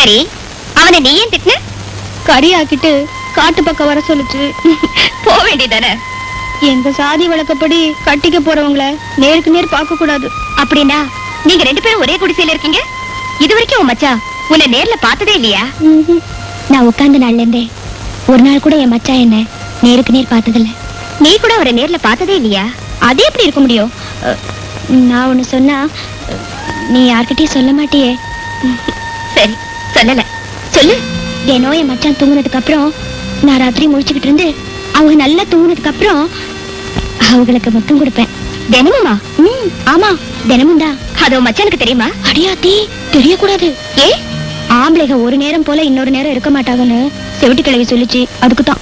சரி அவனை நீ ஏன் திட்டின கறியாக்கிட்டு காட்டு பக்கம் வர சொல்லுச்சு போக வேண்டியதானே எங்க சாதி வழக்கப்படி கட்டிக்க போறவங்கள நேருக்கு நேர் பார்க்க கூடாது அப்படின்னா நீங்க ரெண்டு பேரும் ஒரே குடிசையில இருக்கீங்க இது வரைக்கும் உன் மச்சான் உன்னை நேர்ல பார்த்ததே இல்லையா நான் உட்கார்ந்த நாள்ல இருந்தே ஒரு நாள் கூட என் மச்சான் என்ன நேருக்கு நேர் பார்த்ததில்ல நீ கூட அவரை நேர்ல பார்த்ததே இல்லையா அது எப்படி இருக்க முடியும் அஹ், நான் ஒண்ணு சொன்னா அஹ், நீ யார்கிட்டயும் சொல்ல மாட்டியே சரி சொல்லல சொல்லு தினம் என் மச்சான் தூங்குனதுக்கு அப்புறம் நான் ராத்திரி முழிச்சுக்கிட்டு இருந்து அவங்க நல்லா தூங்குனதுக்கு அப்புறம் அவங்களுக்கு முத்தம் கொடுப்பேன் தினமுமா ம் ஆமா தினமும் தான் அது உன் மச்சானுக்கு தெரியுமா அடியாத்தி தெரியக்கூடாது ஏ ஆம்பளைங்க ஒரு நேரம் போல இன்னொரு நேரம் இருக்க மாட்டாங்கன்னு செவிட்டு கிழவி சொல்லிச்சு அதுக்கு தான்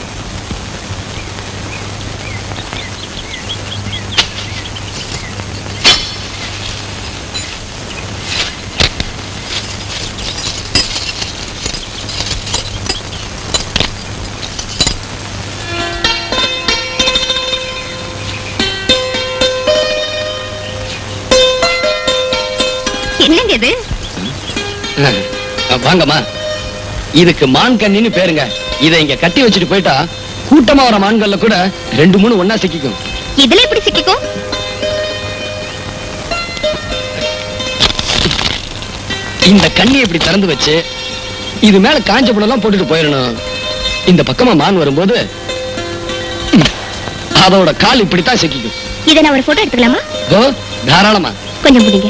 என்னங்க இது அஹ், வாங்கம்மா இதுக்கு மான் கண்ணின்னு பேருங்க இதை இங்க கட்டி வச்சுட்டு போயிட்டா கூட்டமா வர மான்கள்ல கூட ரெண்டு மூணு ஒண்ணா சிக்கிக்கும் இதுல எப்படி சிக்கிக்கும் இந்த கண்ணி இப்படி திறந்து வச்சு இது மேல காஞ்ச புடெல்லாம் போட்டுட்டு போயிடணும் இந்த பக்கமா மான் வரும்போது ம், அதோட கால் இப்படித்தான் சிக்கிக்கும் இதை நான் ஒரு போட்டோ எடுத்துக்கலாமா ஓ தாராளமா கொஞ்சம் முடிங்க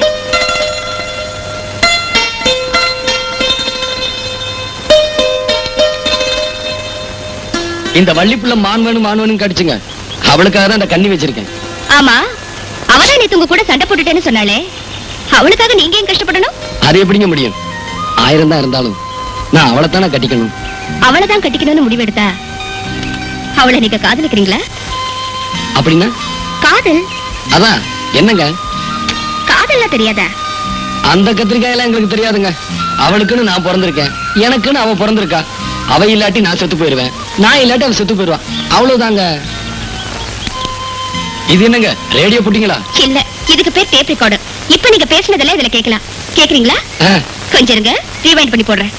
இந்த வள்ளிப்புள்ள மான் வேணும் மான் வேணும் கடிச்சுங்க அவளுக்காக தான் இந்த கண்ணி வச்சிருக்கேன் ஆமா அவதான் நேத்து உங்க கூட சண்டை போட்டுட்டேன்னு சொன்னாலே அவளுக்காக நீங்க ஏன் கஷ்டப்படணும் அது எப்படிங்க முடியும் ஆயிரம் தான் இருந்தாலும் நான் அவளை தானே கட்டிக்கணும் அவளை தான் கட்டிக்கணும்னு முடிவெடுத்தா அவளை நீங்க காதலிக்கிறீங்களா அப்படின்னா காதல் அதான் என்னங்க காதல்லாம் தெரியாதா அந்த கத்திரிக்காயெல்லாம் எங்களுக்கு தெரியாதுங்க அவளுக்குன்னு நான் பிறந்திருக்கேன் எனக்குன்னு அவ பிறந்திருக்கா அவ இல்லாட்டி நான் செத்து போயிருவேன் நான் இல்லாட்டி அவ செத்து போயிருவான் அவ்வளவுதாங்க இது என்னங்க ரேடியோ போட்டீங்களா இல்ல இதுக்கு பேர் டேப் ரெக்கார்டர் இப்ப நீங்க பேசுனதெல்லாம் இதுல கேட்கலாம் கேக்குறீங்களா ஆ, கொஞ்சம் இருங்க ரீவைண்ட் பண்ணி போடுறேன்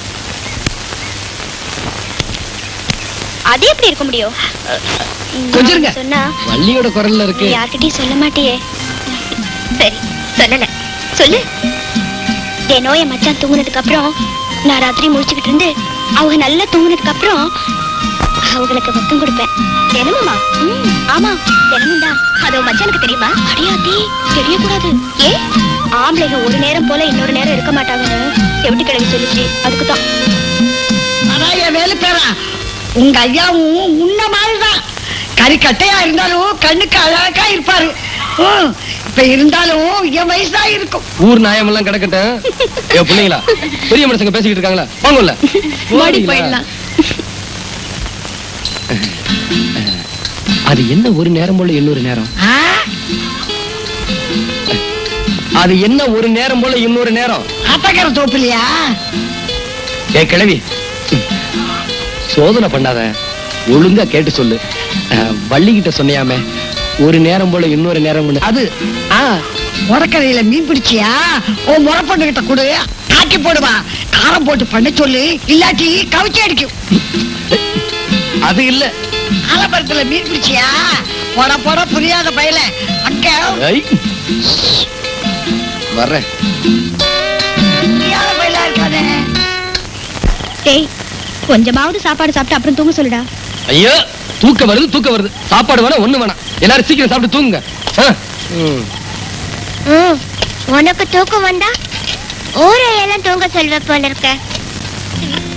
அது எப்படி இருக்க முடியும் கொஞ்சம் இருங்க. சொன்னா வள்ளியோட குரல்ல நீ இருக்கு யார்கிட்டயும் சொல்ல மாட்டியே சரி சொல்லல சொல்லு தினம் என் மச்சான் தூங்குனதுக்கு அப்புறம் நான் ராத்திரி முழிச்சுக்கிட்டு இருந்து அவங்க நல்லா தூங்குனதுக்கு அப்புறம் அவங்களுக்கு முத்தம் கொடுப்பேன் தினமுமா ம், ஆமா தினமும் தான் அது உன் மச்சானுக்கு தெரியுமா அடியாத்தி தெரியக்கூடாது ஏ ஆம்பளைங்க ஒரு நேரம் போல இன்னொரு நேரம் இருக்க மாட்டாங்கன்னு செவிட்டு கிழவி சொல்லிச்சு அதுக்கு தான் அதான் என் வேலு பேரா உங்க ஐயாவும் உன்ன மாதிரிதான் கறிக்கட்டையா இருந்தாலும் கண்ணுக்கு அழகா இருப்பாரு ஹம், இப்ப இருந்தாலும் என் வயசுதான் இருக்கும் ஊர் நாயமெல்லாம் கிடக்கட்டும் ஏ பிள்ளைங்களா பெரிய மனுஷங்க பேசிக்கிட்டு இருக்காங்களா வாங்கல மாடி போயிடலாம் அது என்ன ஒரு நேரம் போல இன்னொரு நேரம் ஆ? அது என்ன ஒரு நேரம் போல இன்னொரு நேரம் ஆத்தக்கரை தோப்புலையா ஏ கிழவி சோதனை பண்ணாத ஒழுங்கா கேட்டு சொல்லு அஹ், வள்ளிகிட்ட சொன்னியாமே ஒரு நேரம் போல இன்னொரு நேரம் அது ஆ முறக்கரையில மீன் பிடிச்சியா உன் முறப்பொண்ணு கிட்ட கொடு ஆக்கி போடுவா காரம் போட்டு பண்ண சொல்லு இல்லாட்டி கவிச்சி அடிக்கும் அது இல்ல ஆலமரத்துல மீன் பிடிச்சியா போட போட புரியாத பையல அங்க ஐ. வர்றேன் புரியாத பையலா இருக்காதே டேய் கொஞ்சமாவது சாப்பாடு சாப்பிட்டு அப்புறம் தூங்க சொல்லுடா ஐயோ தூக்க வருது தூக்க வருது சாப்பாடு வேணாம் ஒண்ணு வேணாம் எல்லாரும் சீக்கிரம் சாப்பிட்டு தூங்குங்க ஆ. ம். உனக்கு தூக்கம் வந்தா ஊரையெல்லாம் தூங்க சொல்வ போல இருக்க